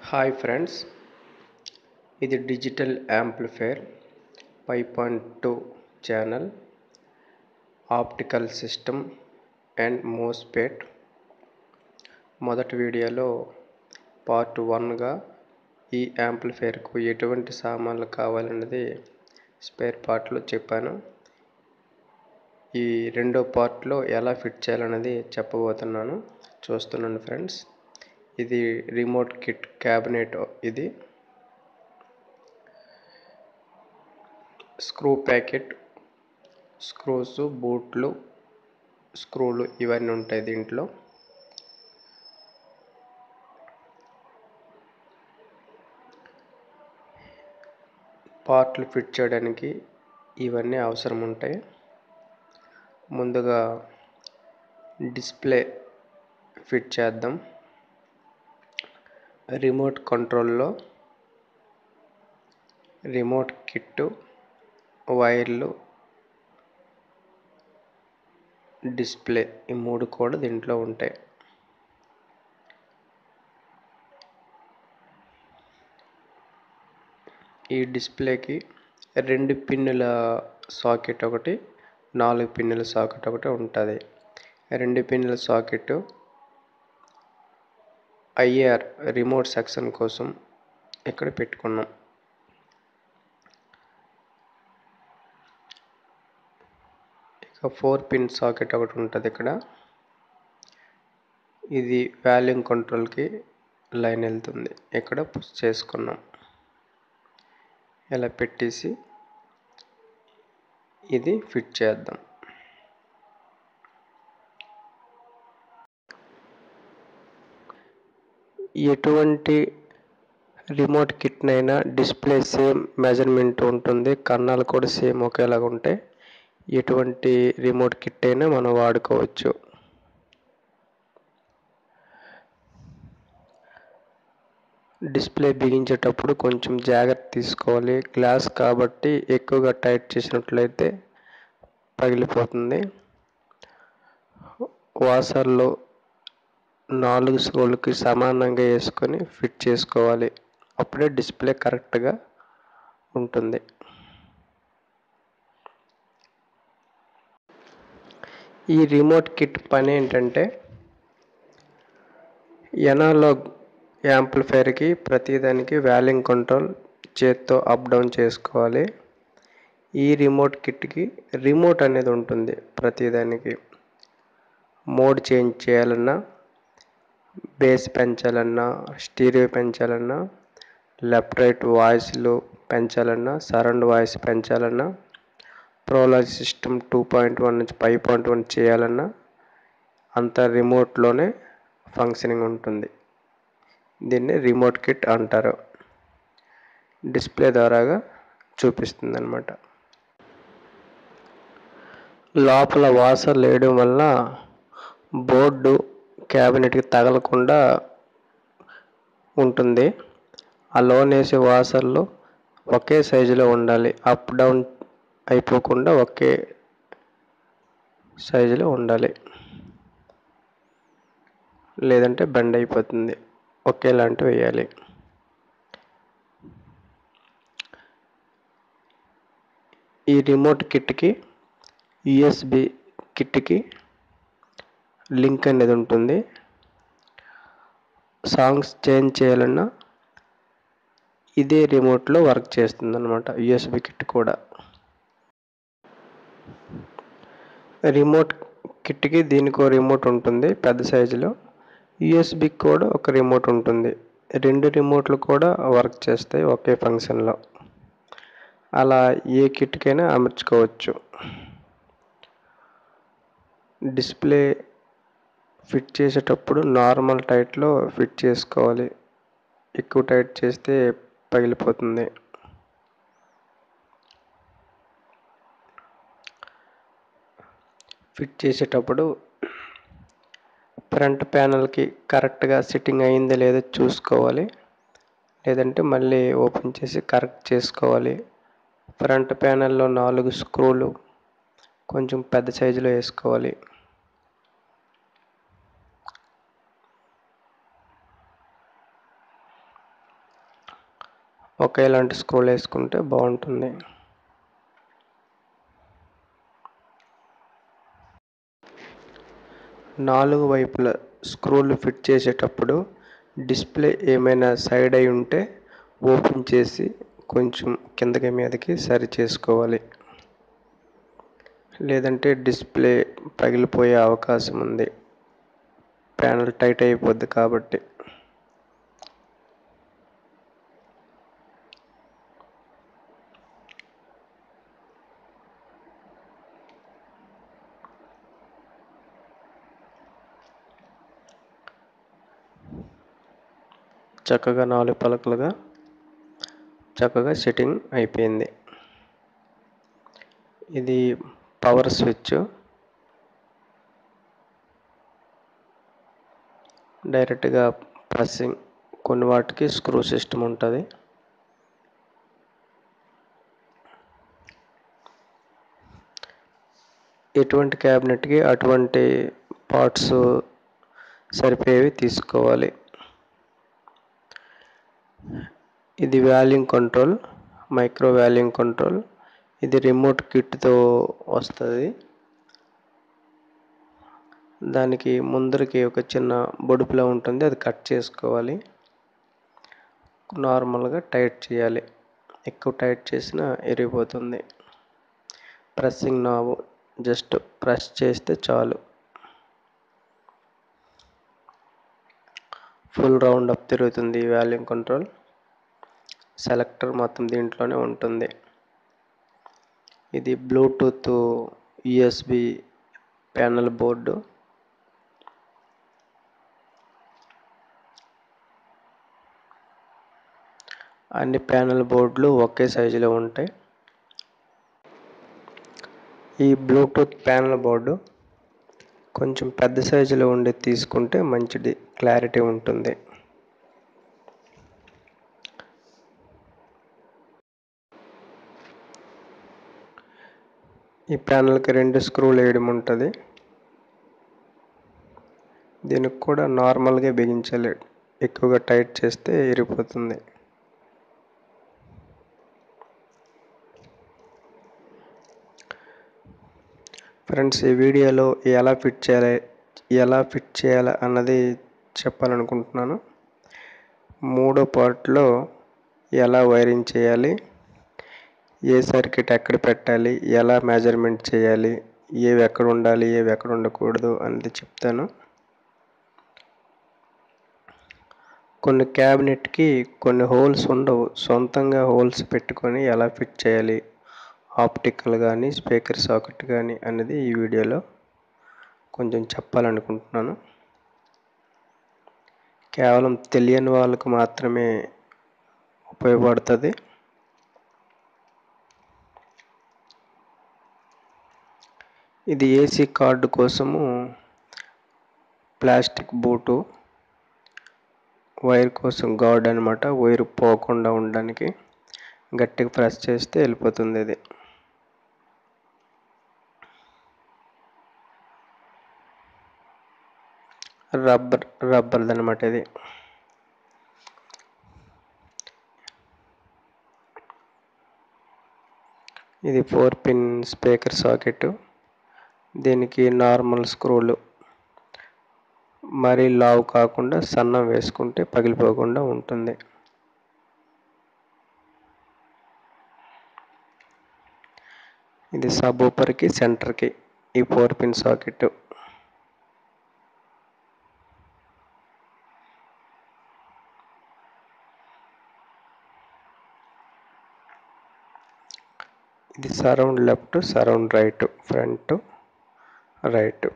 hi friends ఇది digital amplifier five point two channel optical system and MOSFET మొదటి వీడియోలో part వన్గా ఈ యాంప్లిఫైర్కు ఎటువంటి సామాన్లు కావాలన్నది స్పేర్ పార్ట్లో చెప్పాను ఈ రెండో పార్ట్లో ఎలా ఫిట్ చేయాలన్నది చెప్పబోతున్నాను చూస్తున్నాను ఫ్రెండ్స్ ఇది రిమోట్ కిట్ క్యాబినెట్ ఇది స్క్రూ ప్యాకెట్ స్క్రూస్ బూట్లు స్క్రూలు ఇవన్నీ ఉంటాయి దీంట్లో పార్ట్లు ఫిట్ చేయడానికి ఇవన్నీ అవసరం ఉంటాయి ముందుగా డిస్ప్లే ఫిట్ చేద్దాం రిమోట్ కంట్రోల్లో రిమోట్ కిట్టు వైర్లు డిస్ప్లే ఈ మూడు కూడా దీంట్లో ఉంటాయి ఈ డిస్ప్లేకి రెండు పిన్నుల సాకెట్ ఒకటి నాలుగు పిన్నుల సాకెట్ ఒకటి ఉంటుంది రెండు పిన్నుల సాకెట్ ఐఆర్ రిమోట్ సెక్షన్ కోసం ఇక్కడ పెట్టుకున్నాం ఇక ఫోర్ పిన్ సాకెట్ ఒకటి ఉంటుంది ఇక్కడ ఇది వాల్యూమ్ కంట్రోల్కి లైన్ వెళ్తుంది ఇక్కడ పుష్ చేసుకున్నాం ఇలా పెట్టేసి ఇది ఫిట్ చేద్దాం ఎటువంటి రిమోట్ కిట్నైనా డిస్ప్లే సేమ్ మెజర్మెంట్ ఉంటుంది కన్నాలు కూడా సేమ్ ఒకేలాగా ఉంటాయి ఎటువంటి రిమోట్ కిట్ అయినా మనం వాడుకోవచ్చు డిస్ప్లే బిగించేటప్పుడు కొంచెం జాగ్రత్త తీసుకోవాలి గ్లాస్ కాబట్టి ఎక్కువగా టైట్ చేసినట్లయితే పగిలిపోతుంది వాసర్లో నాలుగు స్క్రూలకి సమానంగా వేసుకొని ఫిట్ చేసుకోవాలి అప్పుడే డిస్ప్లే కరెక్ట్గా ఉంటుంది ఈ రిమోట్ కిట్ పని ఏంటంటే ఎనాలాగ్ యాంప్లిఫైర్కి ప్రతిదానికి వాల్యూమ్ కంట్రోల్ చేత్తో అప్ డౌన్ చేసుకోవాలి ఈ రిమోట్ కిట్కి రిమోట్ అనేది ఉంటుంది ప్రతిదానికి మోడ్ చేంజ్ చేయాలన్నా బేస్ పెంచాలన్నా స్టీరియో పెంచాలన్నా లెఫ్ట్ రైట్ వాయిస్లు పెంచాలన్నా సరౌండ్ వాయిస్ పెంచాలన్నా pro logic system two point one నుంచి ఫైవ్ పాయింట్ వన్ చేయాలన్నా అంత రిమోట్లోనే ఫంక్షనింగ్ ఉంటుంది దీన్ని రిమోట్ కిట్ అంటారు డిస్ప్లే ద్వారాగా చూపిస్తుంది అనమాట లోపల వాసర్ లేయడం వల్ల బోర్డు క్యాబినెట్కి తగలకుండా ఉంటుంది ఆ లోన్ వేసే వాసర్లు ఒకే సైజులో ఉండాలి అప్ డౌన్ అయిపోకుండా ఒకే సైజులో ఉండాలి లేదంటే బెండ్ అయిపోతుంది ఒకేలాంటివి వేయాలి ఈ రిమోట్ కిట్కి యుఎస్బి కిట్కి లింక్ అనేది ఉంటుంది సాంగ్స్ చేంజ్ చేయాలన్నా ఇదే రిమోట్లో వర్క్ చేస్తుంది అనమాట యుఎస్బి కిట్ కూడా రిమోట్ కిట్కి దీనికి ఒక రిమోట్ ఉంటుంది పెద్ద సైజులో యుఎస్బికి కూడా ఒక రిమోట్ ఉంటుంది రెండు రిమోట్లు కూడా వర్క్ చేస్తాయి ఒకే ఫంక్షన్లో అలా ఏ కిట్కైనా అమర్చుకోవచ్చు డిస్ప్లే ఫిట్ చేసేటప్పుడు నార్మల్ టైట్లో ఫిట్ చేసుకోవాలి ఎక్కువ టైట్ చేస్తే పగిలిపోతుంది ఫిట్ చేసేటప్పుడు ఫ్రంట్ ప్యానల్కి కరెక్ట్గా సిట్టింగ్ అయిందో లేదో చూసుకోవాలి లేదంటే మళ్ళీ ఓపెన్ చేసి కరెక్ట్ చేసుకోవాలి ఫ్రంట్ ప్యానల్లో నాలుగు స్క్రూలు కొంచెం పెద్ద సైజులో వేసుకోవాలి ఒకేలాంటి స్క్రూలు వేసుకుంటే బాగుంటుంది నాలుగు వైపుల స్క్రూలు ఫిట్ చేసేటప్పుడు డిస్ప్లే ఏమైనా సైడ్ అయి ఉంటే ఓపెన్ చేసి కొంచెం కిందకి మీదకి సరి చేసుకోవాలి లేదంటే డిస్ప్లే పగిలిపోయే అవకాశం ఉంది ప్యానల్ టైట్ అయిపోద్ది కాబట్టి చక్కగా నాలుగు పలకలుగా చక్కగా సెట్టింగ్ అయిపోయింది ఇది పవర్ స్విచ్ డైరెక్ట్గా ప్రెస్సింగ్ కొన్ని వాటికి స్క్రూ సిస్టమ్ ఉంటుంది ఎటువంటి క్యాబినెట్కి అటువంటి పార్ట్స్ సరిపోయేవి తీసుకోవాలి ఇది volume control micro volume control ఇది రిమోట్ కిట్తో వస్తుంది దానికి ముందరికి ఒక చిన్న బొడుపులా ఉంటుంది అది కట్ చేసుకోవాలి నార్మల్గా టైట్ చేయాలి ఎక్కువ టైట్ చేసినా ఎరిగిపోతుంది ప్రెస్సింగ్ నాబ్ జస్ట్ ప్రెస్ చేస్తే చాలు ఫుల్ రౌండ్ అప్ తిరుగుతుంది ఈ వాల్యూమ్ కంట్రోల్ సెలెక్టర్ మొత్తం దీంట్లోనే ఉంటుంది ఇది బ్లూటూత్ యుఎస్బి ప్యానల్ బోర్డు అన్ని ప్యానల్ బోర్డులు ఒకే సైజులో ఉంటాయి ఈ బ్లూటూత్ ప్యానల్ బోర్డు కొంచెం పెద్ద సైజులో ఉండి తీసుకుంటే మంచిది క్లారిటీ ఉంటుంది ఈ ప్యానల్కి రెండు స్క్రూలు వేయడం ఉంటుంది దీనికి కూడా నార్మల్గా బిగించాలి ఎక్కువగా టైట్ చేస్తే ఇరిగిపోతుంది ఫ్రెండ్స్ ఈ వీడియోలో ఎలా ఫిట్ చేయాలి ఎలా ఫిట్ చేయాలి అన్నది చెప్పాలనుకుంటున్నాను మూడో పార్ట్లో ఎలా వైరింగ్ చేయాలి ఏ సర్క్యూట్ ఎక్కడ పెట్టాలి ఎలా మెజర్మెంట్ చేయాలి ఏవి ఎక్కడ ఉండాలి ఏవి ఎక్కడ ఉండకూడదు అనేది చెప్తాను కొన్ని క్యాబినెట్కి కొన్ని హోల్స్ ఉండవు సొంతంగా హోల్స్ పెట్టుకొని ఎలా ఫిట్ చేయాలి ఆప్టికల్ కానీ స్పీకర్ సాకెట్ కానీ అనేది ఈ వీడియోలో కొంచెం చెప్పాలనుకుంటున్నాను కేవలం తెలియని వాళ్ళకు మాత్రమే ఉపయోగపడుతుంది ఇది ఏసీ కార్డు కోసము ప్లాస్టిక్ బూటు వైర్ కోసం గార్డ్ అనమాట వైర్ పోకుండా ఉండడానికి గట్టిగా ప్రెస్ చేస్తే వెళ్ళిపోతుంది ఇది రబ్బర్ రబ్బర్ది అనమాట ఇది ఇది ఫోర్ పిన్ స్పీకర్ సాకెట్ దీనికి నార్మల్ స్క్రూలు మరీ లావు కాకుండా సన్నం వేసుకుంటే పగిలిపోకుండా ఉంటుంది ఇది సబ్ ఊపర్కి సెంటర్కి ఈ ఫోర్ పిన్ సాకెట్ ఇది surround left surround right front right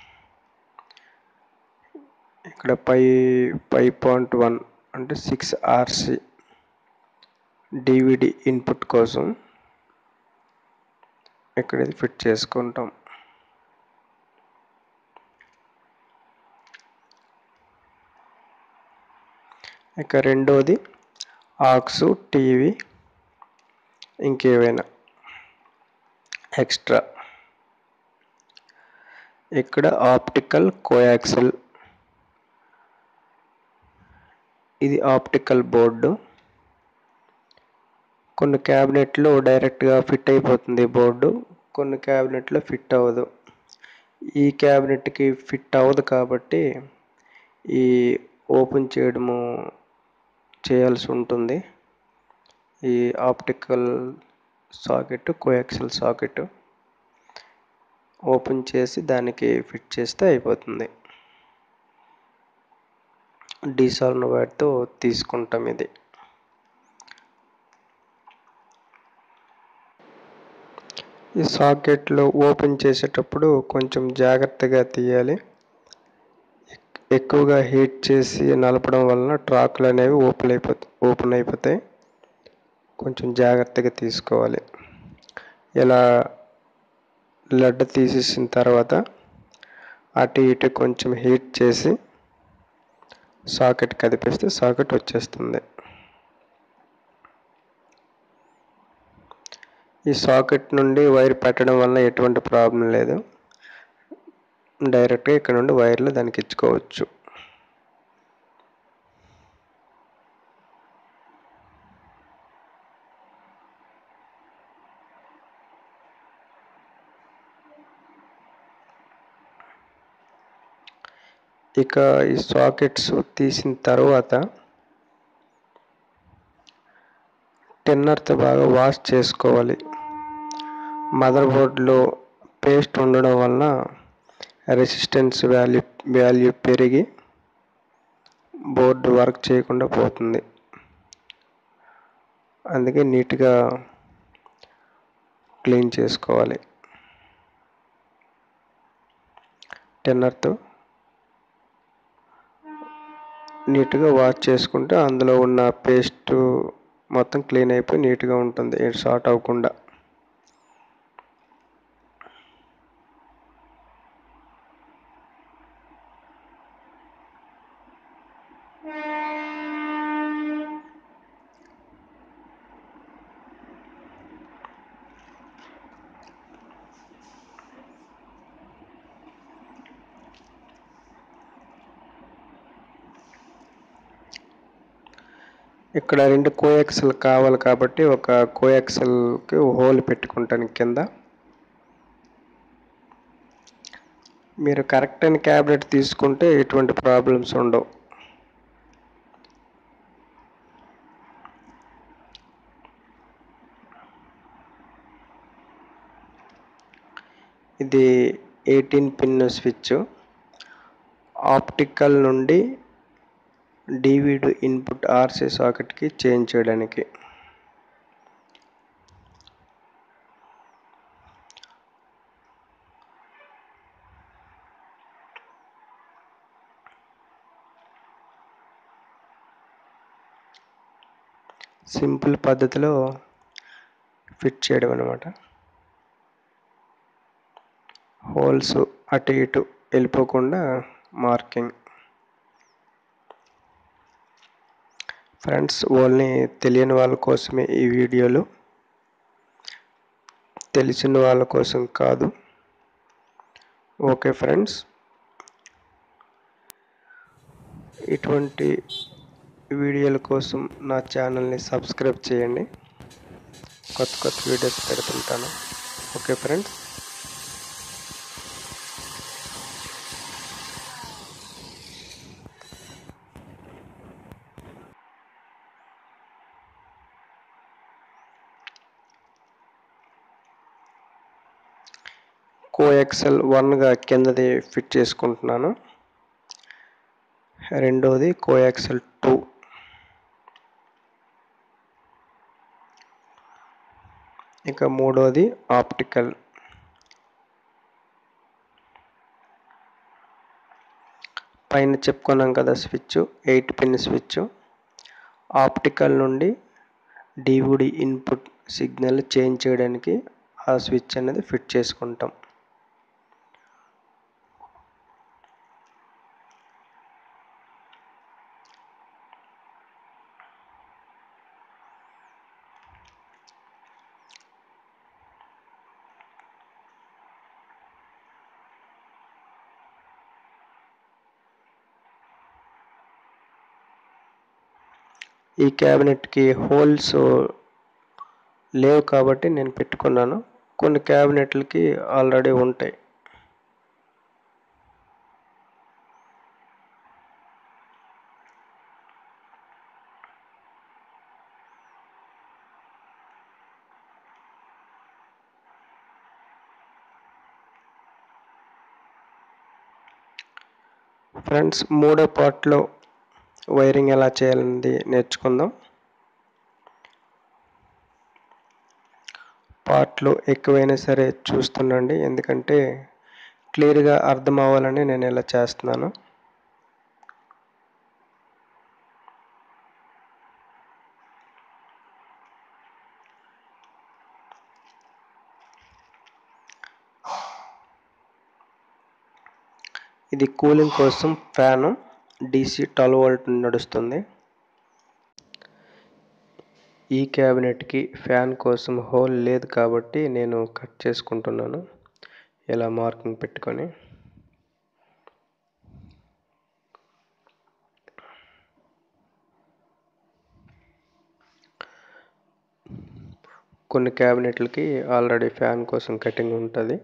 ఇక్కడ పై ఫైవ్ పాయింట్ వన్ అంటే సిక్స్ ఆర్సి డివిడి ఇన్పుట్ కోసం ఇక్కడ ఇది ఫిట్ చేసుకుంటాం ఇక రెండోది ఆక్సు టీవీ ఇంకేవైనా ఎక్స్ట్రా ఇక్కడ ఆప్టికల్ కోయాక్సిల్ ఇది ఆప్టికల్ బోర్డు కొన్ని క్యాబినెట్లో డైరెక్ట్గా ఫిట్ అయిపోతుంది బోర్డు కొన్ని క్యాబినెట్లో ఫిట్ అవ్వదు ఈ క్యాబినెట్కి ఫిట్ అవ్వదు కాబట్టి ఈ ఓపెన్ చేయడము చేయాల్సి ఉంటుంది ఈ optical socket coaxial socket open చేసి దానికి ఫిట్ చేస్తే అయిపోతుంది డీసాల్వ్ వైర్తో తీసుకుంటాం ఇది ఈ సాకెట్లో ఓపెన్ చేసేటప్పుడు కొంచెం జాగ్రత్తగా తీయాలి ఎక్కువగా హీట్ చేసి నలపడం వలన ట్రాక్లు అనేవి ఓపెన్ అయిపోతాయి ఓపెన్ అయిపోతాయి కొంచెం జాగ్రత్తగా తీసుకోవాలి ఇలా లడ్డు తీసేసిన తర్వాత అటు ఇటు కొంచెం హీట్ చేసి సాకెట్ కదిపిస్తే సాకెట్ వచ్చేస్తుంది ఈ సాకెట్ నుండి వైర్ పెట్టడం వల్ల ఎటువంటి ప్రాబ్లం లేదు డైరెక్ట్గా ఇక్కడ నుండి వైర్లు దానికి ఇచ్చుకోవచ్చు ఇక ఈ సాకెట్స్ తీసిన తర్వాత టెన్నర్తో బాగా వాష్ చేసుకోవాలి మదర్ బోర్డ్లో పేస్ట్ ఉండడం వలన రెసిస్టెన్స్ వాల్యూ వాల్యూ పెరిగి బోర్డు వర్క్ చేయకుండా పోతుంది అందుకే నీట్గా క్లీన్ చేసుకోవాలి టెన్నర్తో నీట్గా వాష్ చేసుకుంటే అందులో ఉన్న పేస్ట్ మొత్తం క్లీన్ అయిపోయి నీట్గా ఉంటుంది షార్ట్ అవ్వకుండా ఇక్కడ రెండు కోయాక్సల్ కావాలి కాబట్టి ఒక కోయాక్సల్కి హోల్ పెట్టుకుంటాను కింద మీరు కరెక్ట్ అయిన క్యాబినెట్ తీసుకుంటే ఎటువంటి ప్రాబ్లమ్స్ ఉండవు ఇది ఎయిటీన్ పిన్ స్విచ్ ఆప్టికల్ నుండి డివిడి ఇన్పుట్ ఆర్సీ సాకెట్కి చేంజ్ చేయడానికి సింపుల్ పద్ధతిలో ఫిట్ చేయడం అనమాట హోల్స్ అటు ఇటు వెళ్ళిపోకుండా మార్కింగ్ ఫ్రెండ్స్ ఓన్లీ తెలియని వాళ్ళ కోసమే ఈ వీడియోలు తెలిసిన వాళ్ళ కోసం కాదు ఓకే ఫ్రెండ్స్ ఇటువంటి వీడియోల కోసం నా ఛానల్ని సబ్స్క్రైబ్ చేయండి కొత్త కొత్త వీడియోస్ పెడుతుంటాను ఓకే ఫ్రెండ్స్ కోఎక్సెల్ వన్గా కిందది ఫిట్ చేసుకుంటున్నాను రెండోది కోఎక్సెల్ టూ ఇక మూడోది ఆప్టికల్ పైన చెప్పుకున్నాం కదా switch eight pin switch optical నుండి డివిడి ఇన్పుట్ సిగ్నల్ చేంజ్ చేయడానికి ఆ స్విచ్ అనేది ఫిట్ చేసుకుంటాం ఈ క్యాబినెట్కి హోల్స్ లేవు కాబట్టి నేను పెట్టుకున్నాను కొన్ని క్యాబినెట్లకి ఆల్రెడీ ఉంటాయి ఫ్రెండ్స్ మూడో పార్ట్లో వైరింగ్ ఎలా చేయాలనేది నేర్చుకుందాం పార్ట్లు ఎక్కువైనా సరే చూస్తుండండి ఎందుకంటే క్లియర్గా అర్థం అవ్వాలని నేను ఇలా చేస్తున్నాను ఇది కూలింగ్ కోసం ఫ్యాను డీసీ ట్వెల్వ్ వోల్ట్ నడుస్తుంది ఈ క్యాబినెట్కి ఫ్యాన్ కోసం హోల్ లేదు కాబట్టి నేను కట్ చేసుకుంటున్నాను ఇలా మార్కింగ్ పెట్టుకొని కొన్ని క్యాబినెట్లకి ఆల్రెడీ ఫ్యాన్ కోసం కటింగ్ ఉంటుంది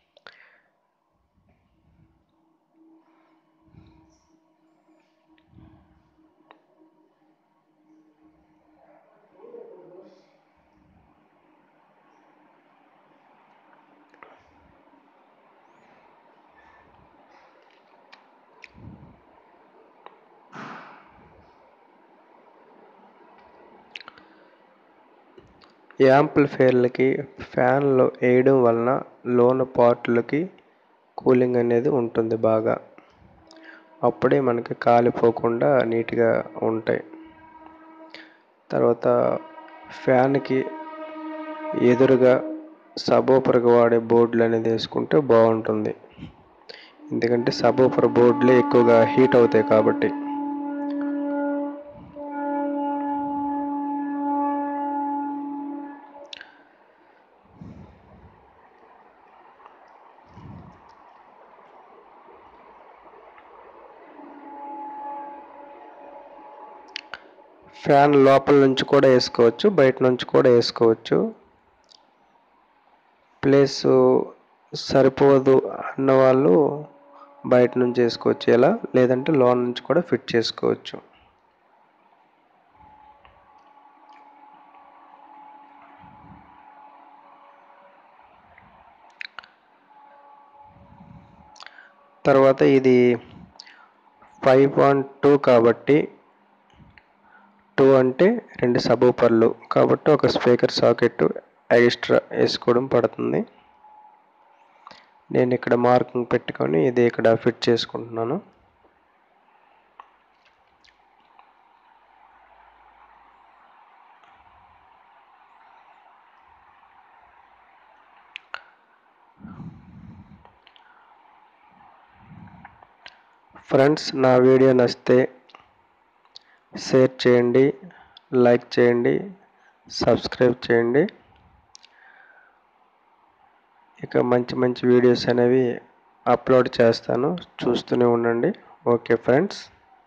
యాంప్లిఫైర్లకి ఫ్యాన్లు వేయడం వలన లోన పార్ట్లకి కూలింగ్ అనేది ఉంటుంది బాగా అప్పుడే మనకి కాలిపోకుండా నీట్గా ఉంటాయి తర్వాత ఫ్యాన్కి ఎదురుగా సబోపర్గా వాడే బోర్డులు అనేది వేసుకుంటే బాగుంటుంది ఎందుకంటే సబోపర్ బోర్డులే ఎక్కువగా హీట్ అవుతాయి కాబట్టి ఫ్యాన్ లోపల నుంచి కూడా వేసుకోవచ్చు బయట నుంచి కూడా వేసుకోవచ్చు ప్లేస్ సరిపోదు అన్న వాళ్ళు బయట నుంచి వేసుకోవచ్చు ఇలా లేదంటే లోన్ నుంచి కూడా ఫిట్ చేసుకోవచ్చు తర్వాత ఇది ఫైవ్ పాయింట్ టూ కాబట్టి టూ అంటే రెండు సబూపర్లు కాబట్టి ఒక స్పీకర్ సాకెట్ ఎక్స్ట్రా వేసుకోవడం పడుతుంది నేను ఇక్కడ మార్కింగ్ పెట్టుకొని ఇది ఇక్కడ ఫిట్ చేసుకుంటున్నాను ఫ్రెండ్స్ నా వీడియో నచ్చితే షేర్ చేయండి లైక్ చేయండి సబ్స్క్రైబ్ చేయండి ఇక మంచి మంచి వీడియోస్ అనేవి అప్లోడ్ చేస్తాను చూస్తూనే ఉండండి ఓకే ఫ్రెండ్స్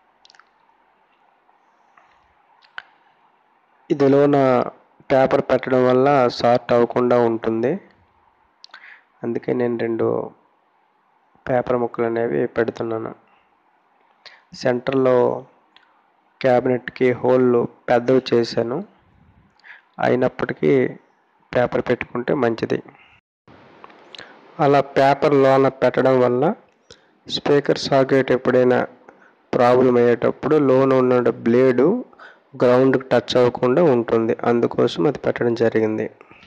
ఇదిలోన పేపర్ పెట్టడం వల్ల షార్ట్ అవ్వకుండా ఉంటుంది అందుకే నేను రెండు పేపర్ ముక్కలు అనేవి పెడుతున్నాను సెంటర్లో క్యాబినెట్కి హోల్ పెద్దవి చేశాను అయినప్పటికీ పేపర్ పెట్టుకుంటే మంచిది అలా పేపర్ లోన పెట్టడం వల్ల స్పీకర్ సాకెట్ ఎప్పుడైనా ప్రాబ్లం అయ్యేటప్పుడు లోన ఉన్న బ్లేడు గ్రౌండ్కి టచ్ అవ్వకుండా ఉంటుంది అందుకోసం అది పెట్టడం జరిగింది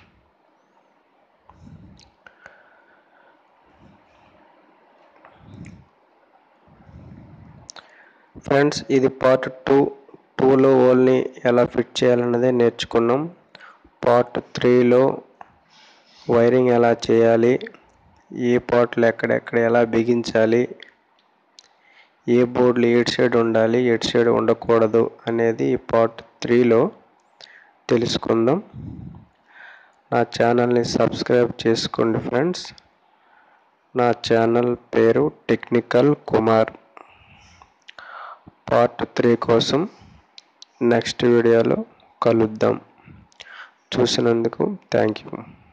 ఫ్రెండ్స్ ఇది పార్ట్ టూ టూలో ఓల్ని ఎలా ఫిట్ చేయాలన్నదే నేర్చుకున్నాం పార్ట్ త్రీలో వైరింగ్ ఎలా చేయాలి ఏ పార్ట్లు ఎక్కడెక్కడ ఎలా బిగించాలి ఏ బోర్డులు ఎటు సైడ్ ఉండాలి ఎటు సైడ్ ఉండకూడదు అనేది పార్ట్ త్రీలో తెలుసుకుందాం నా ఛానల్ని సబ్స్క్రైబ్ చేసుకోండి ఫ్రెండ్స్ నా ఛానల్ పేరు టెక్నికల్ కుమార్ పార్ట్ త్రీ కోసం నెక్స్ట్ వీడియోలో కలుద్దాం చూసినందుకు థ్యాంక్ యూ